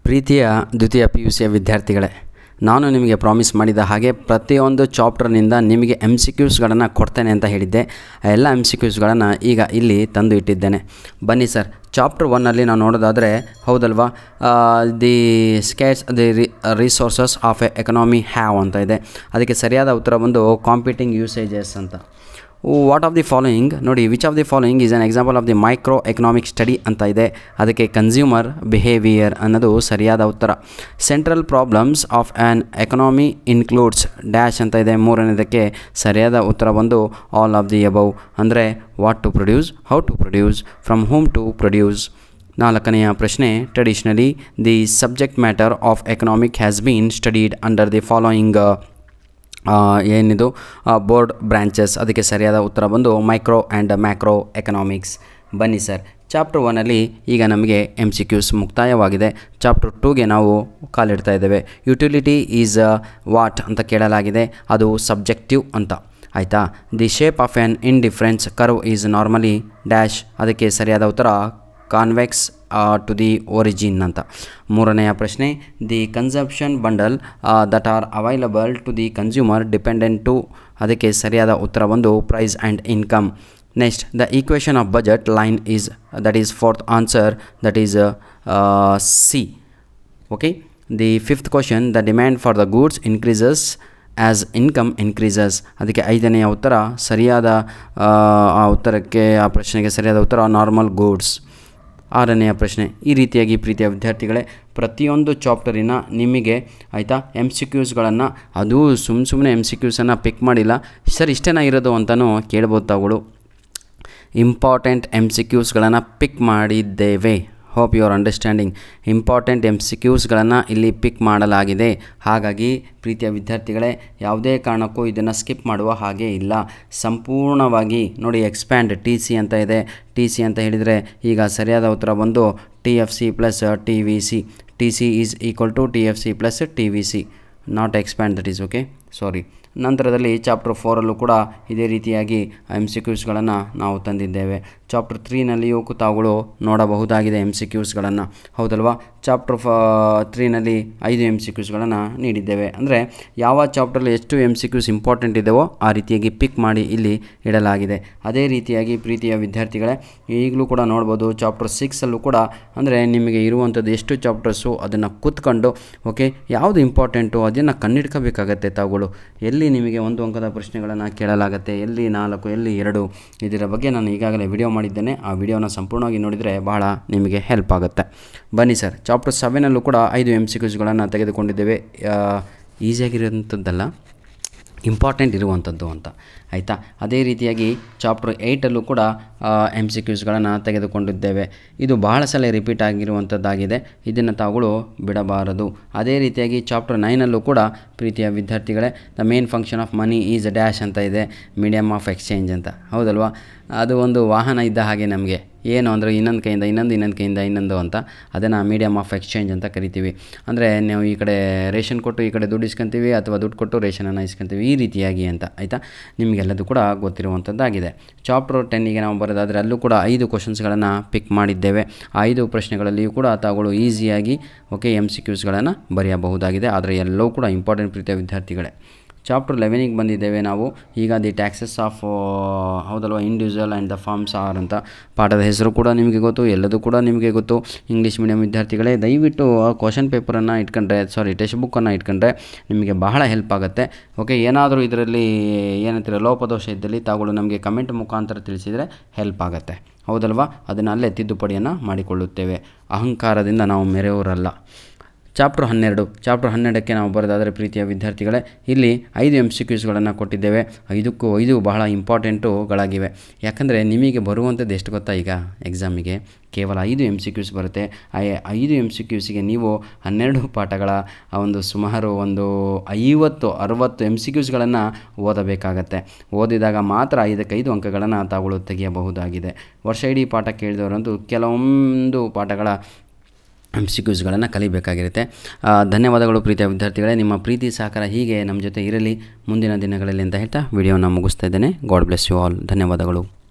ಪ್ರೀತಿಯ ದ್ವಿತೀಯ P U ಸಿಯ ವಿದ್ಯಾರ್ಥಿಗಳೇ ನಾನು ನಿಮಗೆ ಪ್ರಾಮಿಸ್ ಮಾಡಿದ ಹಾಗೆ ಪ್ರತಿಯೊಂದು ಚಾಪ್ಟರ್ನಿಂದ ನಿಮಗೆ ಎಮ್ ಸಿ ಕ್ಯೂಸ್ಗಳನ್ನು ಕೊಡ್ತೇನೆ ಅಂತ ಹೇಳಿದ್ದೆ ಆ ಎಲ್ಲ ಎಮ್ ಸಿ ಕ್ಯೂಸ್ಗಳನ್ನು ಈಗ ಇಲ್ಲಿ ತಂದು ಇಟ್ಟಿದ್ದೇನೆ ಬನ್ನಿ ಸರ್ ಚಾಪ್ಟರ್ ಒನ್ನಲ್ಲಿ ನಾವು ನೋಡೋದಾದರೆ ಹೌದಲ್ವಾ the skates the resources of a economy have ಅಂತ ಇದೆ ಅದಕ್ಕೆ ಸರಿಯಾದ ಉತ್ತರ ಬಂದು ಕಾಂಪಿಟಿಂಗ್ ಯೂಸೇಜಸ್ ಅಂತ ವಾಟ್ ಆಫ್ ದಿ ಫಾಲೋಯಿಂಗ್ ನೋಡಿ which of the following is an example of the micro economic study ಅಂತ ಇದೆ ಅದಕ್ಕೆ ಕನ್ಸ್ಯೂಮರ್ ಬಿಹೇವಿಯರ್ ಅನ್ನೋದು ಸರಿಯಾದ ಉತ್ತರ central problems of an economy includes dash ಅಂತ ಇದೆ ಮೂರನೇದಕ್ಕೆ ಸರಿಯಾದ ಉತ್ತರ ಬಂದು ಆಲ್ ಆಫ್ ದಿ ಅಬೌವ್ ಅಂದರೆ what to produce how to produce from whom to produce ನಾಲ್ಕನೆಯ ಪ್ರಶ್ನೆ traditionally the subject matter of economic has been studied under the following ಏನಿದು ಬೋರ್ಡ್ ಬ್ರ್ಯಾಂಚಸ್ ಅದಕ್ಕೆ ಸರಿಯಾದ ಉತ್ತರ ಬಂದು ಮೈಕ್ರೋ ಆ್ಯಂಡ್ ಮ್ಯಾಕ್ರೋ ಎಕನಾಮಿಕ್ಸ್ ಬನ್ನಿ sir chapter ಒನಲ್ಲಿ ಈಗ ನಮಗೆ ಎಮ್ ಸಿ ಕ್ಯೂಸ್ ಮುಕ್ತಾಯವಾಗಿದೆ ಚಾಪ್ಟರ್ ಟೂಗೆ ನಾವು ಕಾಲಿಡ್ತಾ ಇದ್ದೇವೆ ಯುಟಿಲಿಟಿ ಈಸ್ ವಾಟ್ ಅಂತ ಕೇಳಲಾಗಿದೆ ಅದು ಸಬ್ಜೆಕ್ಟಿವ್ ಅಂತ ಆಯಿತಾ the shape of an indifference curve is normally dash ಅದಕ್ಕೆ ಸರಿಯಾದ ಉತ್ತರ ಕಾನ್ವೆಕ್ಸ್ ಟು ದಿ ಒರಿಜಿನ್ ಅಂತ ಮೂರನೆಯ ಪ್ರಶ್ನೆ the consumption bundle that are available to the consumer dependent to ಅದಕ್ಕೆ ಸರಿಯಾದ ಉತ್ತರ ಬಂದು price and income next the equation of budget line is that is fourth answer that is C okay the fifth question the demand for the goods increases as income increases ಅದಕ್ಕೆ ಐದನೆಯ ಉತ್ತರ ಸರಿಯಾದ ಆ ಉತ್ತರಕ್ಕೆ ಆ ಪ್ರಶ್ನೆಗೆ ಸರಿಯಾದ ಉತ್ತರ ನಾರ್ಮಲ್ ಗೂಡ್ಸ್ ಆರನೆಯ ಪ್ರಶ್ನೆ ಈ ರೀತಿಯಾಗಿ ಪ್ರೀತಿಯ ವಿದ್ಯಾರ್ಥಿಗಳೇ ಪ್ರತಿಯೊಂದು ಚಾಪ್ಟರಿನ ನಿಮಗೆ ಆಯಿತಾ ಎಮ್ ಸಿ ಕ್ಯೂಸ್ಗಳನ್ನು ಅದು ಸುಮ್ಮ ಸುಮ್ಮನೆ ಎಮ್ ಸಿ ಕ್ಯೂಸನ್ನು ಪಿಕ್ ಮಾಡಿಲ್ಲ ಸರ್ ಇಷ್ಟೇನ ಇರೋದು ಅಂತಲೂ ಕೇಳ್ಬೋದು ತಾವುಗಳು ಇಂಪಾರ್ಟೆಂಟ್ ಎಮ್ ಸಿ ಕ್ಯೂಸ್ಗಳನ್ನು ಪಿಕ್ ಮಾಡಿದ್ದೇವೆ hope you are understanding important M C ಕ್ಯೂಸ್ಗಳನ್ನು ಇಲ್ಲಿ ಪಿಕ್ ಮಾಡಲಾಗಿದೆ ಹಾಗಾಗಿ ಪ್ರೀತಿಯ ವಿದ್ಯಾರ್ಥಿಗಳೇ ಯಾವುದೇ ಕಾರಣಕ್ಕೂ ಇದನ್ನು ಸ್ಕಿಪ್ ಮಾಡುವ ಹಾಗೆ ಇಲ್ಲ ಸಂಪೂರ್ಣವಾಗಿ ನೋಡಿ ಎಕ್ಸ್ಪ್ಯಾಂಡ್ ಟಿ ಸಿ ಅಂತ ಇದೆ ಟಿ ಸಿ ಅಂತ ಹೇಳಿದರೆ ಈಗ ಸರಿಯಾದ ಉತ್ತರ ಬಂದು T F C plus T V C T C is equal to T F C plus T V C not expand that is okay sorry ನಂತರದಲ್ಲಿ ಚಾಪ್ಟರ್ ಫೋರಲ್ಲೂ ಕೂಡ ಇದೇ ರೀತಿಯಾಗಿ ಎಮ್ ಸಿ ಕ್ಯೂಸ್ಗಳನ್ನು ನಾವು ತಂದಿದ್ದೇವೆ ಚಾಪ್ಟರ್ ತ್ರೀನಲ್ಲಿಯೂ ತಾವುಗಳು ನೋಡಬಹುದಾಗಿದೆ ಎಮ್ ಸಿ ಕ್ಯೂಸ್ಗಳನ್ನು ಹೌದಲ್ವಾ chapter ಫ ತ್ರೀನಲ್ಲಿ ಐದು ಎಮ್ ಸಿ ಕ್ಯೂಸ್ಗಳನ್ನು ನೀಡಿದ್ದೇವೆ ಅಂದರೆ ಯಾವ ಚಾಪ್ಟ್ರಲ್ಲಿ ಎಷ್ಟು ಎಮ್ ಸಿ ಕ್ಯೂಸ್ ಇಂಪಾರ್ಟೆಂಟ್ ಇದೆಯೋ ಆ ರೀತಿಯಾಗಿ ಪಿಕ್ ಮಾಡಿ ಇಲ್ಲಿ ಇಡಲಾಗಿದೆ ಅದೇ ರೀತಿಯಾಗಿ ಪ್ರೀತಿಯ ವಿದ್ಯಾರ್ಥಿಗಳೇ ಈಗಲೂ ಕೂಡ ನೋಡ್ಬೋದು ಚಾಪ್ಟರ್ ಸಿಕ್ಸಲ್ಲೂ ಕೂಡ ಅಂದರೆ ನಿಮಗೆ ಇರುವಂಥದ್ದು ಎಷ್ಟು ಚಾಪ್ಟರ್ಸು ಅದನ್ನು ಕೂತ್ಕೊಂಡು ಓಕೆ ಯಾವುದು ಇಂಪಾರ್ಟೆಂಟು ಅದನ್ನು ಕಣ್ಣಿಡ್ಕೋಬೇಕಾಗತ್ತೆ ತಾವುಗಳು ಎಲ್ಲಿ ನಿಮಗೆ ಒಂದು ಅಂಕದ ಪ್ರಶ್ನೆಗಳನ್ನು ಕೇಳಲಾಗುತ್ತೆ ಎಲ್ಲಿ ನಾಲ್ಕು ಎಲ್ಲಿ ಎರಡು ಇದರ ಬಗ್ಗೆ ನಾನು ಈಗಾಗಲೇ ವಿಡಿಯೋ ಮಾಡಿದ್ದೇನೆ ಆ ವಿಡಿಯೋನ ಸಂಪೂರ್ಣವಾಗಿ ನೋಡಿದರೆ ಬಹಳ ನಿಮಗೆ ಹೆಲ್ಪ್ ಆಗುತ್ತೆ ಬನ್ನಿ ಸರ್ ಚಾಪ್ಟರ್ ಸೆವೆನಲ್ಲೂ ಕೂಡ ಐದು ಎಮ್ ಸಿ ಕ್ಯೂಸ್ಗಳನ್ನು ತೆಗೆದುಕೊಂಡಿದ್ದೇವೆ ಈಸಿಯಾಗಿರೋಂಥದ್ದಲ್ಲ ಇಂಪಾರ್ಟೆಂಟ್ ಇರುವಂಥದ್ದು ಅಂತ ಆಯಿತಾ ಅದೇ ರೀತಿಯಾಗಿ ಚಾಪ್ಟರ್ ಏಯ್ಟಲ್ಲೂ ಕೂಡ ಎಮ್ ಸಿ ಕ್ಯೂಸ್ಗಳನ್ನು ತೆಗೆದುಕೊಂಡಿದ್ದೇವೆ ಇದು ಬಹಳ ಸಲ ರಿಪೀಟ್ ಆಗಿರುವಂಥದ್ದಾಗಿದೆ ಇದನ್ನು ತಾವುಗಳು ಬಿಡಬಾರದು ಅದೇ ರೀತಿಯಾಗಿ ಚಾಪ್ಟರ್ ನೈನಲ್ಲೂ ಕೂಡ ಪ್ರೀತಿಯ ವಿದ್ಯಾರ್ಥಿಗಳೇ the main function of money is dash ಅಂತ ಇದೆ ಮೀಡಿಯಮ್ ಆಫ್ ಎಕ್ಸ್ಚೇಂಜ್ ಅಂತ ಹೌದಲ್ವಾ ಅದು ಒಂದು ವಾಹನ ಇದ್ದ ಹಾಗೆ ನಮಗೆ ಏನು ಅಂದರೆ ಇನ್ನೊಂದು ಕೈಯಿಂದ ಇನ್ನೊಂದು ಇನ್ನೊಂದು ಕೈಯಿಂದ ಇನ್ನೊಂದು ಅಂತ ಅದನ್ನು ಮೀಡಿಯಮ್ ಆಫ್ ಎಕ್ಸ್ಚೇಂಜ್ ಅಂತ ಕರಿತೀವಿ ಅಂದರೆ ನಾವು ಈ ಕಡೆ ರೇಷನ್ ಕೊಟ್ಟು ಈ ಕಡೆ ದುಡ್ಡು ಇಸ್ಕೊಂತೀವಿ ಅಥವಾ ದುಡ್ಡು ಕೊಟ್ಟು ರೇಷನನ್ನು ಇಸ್ಕೊಂತೀವಿ ಈ ರೀತಿಯಾಗಿ ಅಂತ ಆಯಿತಾ ನಿಮಗೆಲ್ಲದು ಕೂಡ ಗೊತ್ತಿರುವಂಥದ್ದಾಗಿದೆ ಚಾಪ್ಟರ್ ಟೆನ್ನಿಗೆ ನಾವು ಬರೋದಾದರೆ ಅಲ್ಲೂ ಕೂಡ ಐದು ಕ್ವಶನ್ಸ್ಗಳನ್ನು ಪಿಕ್ ಮಾಡಿದ್ದೇವೆ ಆ ಐದು ಪ್ರಶ್ನೆಗಳಲ್ಲಿಯೂ ಕೂಡ ತಾವುಗಳು ಈಸಿಯಾಗಿ ಓಕೆ ಎಮ್ ಸಿ ಕ್ಯೂಸ್ಗಳನ್ನು ಬರೆಯಬಹುದಾಗಿದೆ ಆದರೆ ಎಲ್ಲವೂ ಕೂಡ ಇಂಪಾರ್ಟೆಂಟ್ ಪ್ರೀತಿಯ ವಿದ್ಯಾರ್ಥಿಗಳೇ ಚಾಪ್ಟರ್ ಲೆವೆನಿಗೆ ಬಂದಿದ್ದೇವೆ ನಾವು ಈಗ ದಿ ಟ್ಯಾಕ್ಸಸ್ ಆಫ್ ಹೌದಲ್ವ individual and the firms are ಅಂತ ಪಾಠದ ಹೆಸರು ಕೂಡ ನಿಮಗೆ ಗೊತ್ತು ಎಲ್ಲದೂ ಕೂಡ ನಿಮಗೆ ಗೊತ್ತು ಇಂಗ್ಲೀಷ್ ಮೀಡಿಯಂ ವಿದ್ಯಾರ್ಥಿಗಳೇ ದಯವಿಟ್ಟು ಕ್ವಶನ್ ಪೇಪರನ್ನು ಇಟ್ಕೊಂಡ್ರೆ ಸಾರಿ ಟೆಕ್ಸ್ಟ್ ಬುಕ್ಕನ್ನು ಇಟ್ಕೊಂಡ್ರೆ ನಿಮಗೆ ಬಹಳ ಹೆಲ್ಪ್ ಆಗುತ್ತೆ ಓಕೆ ಏನಾದರೂ ಇದರಲ್ಲಿ ಏನಂತೀರ ಲೋಪದೋಷ ಇದ್ದಲ್ಲಿ ತಾವುಗಳು ನಮಗೆ ಕಮೆಂಟ್ ಮುಖಾಂತರ ತಿಳಿಸಿದರೆ ಹೆಲ್ಪ್ ಆಗುತ್ತೆ ಹೌದಲ್ವಾ ಅದನ್ನು ಅಲ್ಲೇ ತಿದ್ದುಪಡಿಯನ್ನು ಮಾಡಿಕೊಳ್ಳುತ್ತೇವೆ ಅಹಂಕಾರದಿಂದ ನಾವು ಮೆರೆಯವರಲ್ಲ ಚಾಪ್ಟರ್ ಹನ್ನೆರಡು ಚಾಪ್ಟರ್ ಹನ್ನೆರಡಕ್ಕೆ ನಾವು ಬರೋದಾದರೆ ಪ್ರೀತಿಯ ವಿದ್ಯಾರ್ಥಿಗಳೇ ಇಲ್ಲಿ ಐದು ಎಮ್ ಸಿ ಕ್ಯೂಸ್ಗಳನ್ನು ಕೊಟ್ಟಿದ್ದೇವೆ ಐದಕ್ಕೂ ಐದು ಬಹಳ ಇಂಪಾರ್ಟೆಂಟುಗಳಾಗಿವೆ ಯಾಕಂದರೆ ನಿಮಗೆ ಬರುವಂಥದ್ದು ಎಷ್ಟು ಗೊತ್ತಾ ಈಗ ಎಕ್ಸಾಮಿಗೆ ಕೇವಲ ಐದು ಎಮ್ ಸಿ ಕ್ಯೂಸ್ ಬರುತ್ತೆ ಆ ಐದು ಎಮ್ ಸಿ ಕ್ಯೂಸಿಗೆ ನೀವು ಹನ್ನೆರಡು ಪಾಠಗಳ ಒಂದು ಸುಮಾರು ಒಂದು ಐವತ್ತು ಅರುವತ್ತು ಎಮ್ ಸಿ ಕ್ಯೂಸ್ಗಳನ್ನು ಓದಬೇಕಾಗತ್ತೆ ಓದಿದಾಗ ಮಾತ್ರ ಐದಕ್ಕೆ ಐದು ಅಂಕಗಳನ್ನು ತಾವುಗಳು ತೆಗೆಯಬಹುದಾಗಿದೆ ವರ್ಷ ಇಡೀ ಪಾಠ ಕೇಳಿದವರಂತೂ ಕೆಲವೊಂದು ಪಾಠಗಳ ಎಮ್ ಸಿ ಕ್ಯೂಸ್ಗಳನ್ನು ಕಲಿಬೇಕಾಗಿರುತ್ತೆ ಧನ್ಯವಾದಗಳು ಪ್ರೀತಿಯ ವಿದ್ಯಾರ್ಥಿಗಳೇ ನಿಮ್ಮ ಪ್ರೀತಿ ಸಹಕಾರ ಹೀಗೆ ನಮ್ಮ ಜೊತೆ ಇರಲಿ ಮುಂದಿನ ದಿನಗಳಲ್ಲಿ ಅಂತ ಹೇಳ್ತಾ ವಿಡಿಯೋನ ಮುಗಿಸ್ತಾ ಇದ್ದೇನೆ ಗಾಡ್ ಬ್ಲೆಸ್ ಯು ಆಲ್ ಧನ್ಯವಾದಗಳು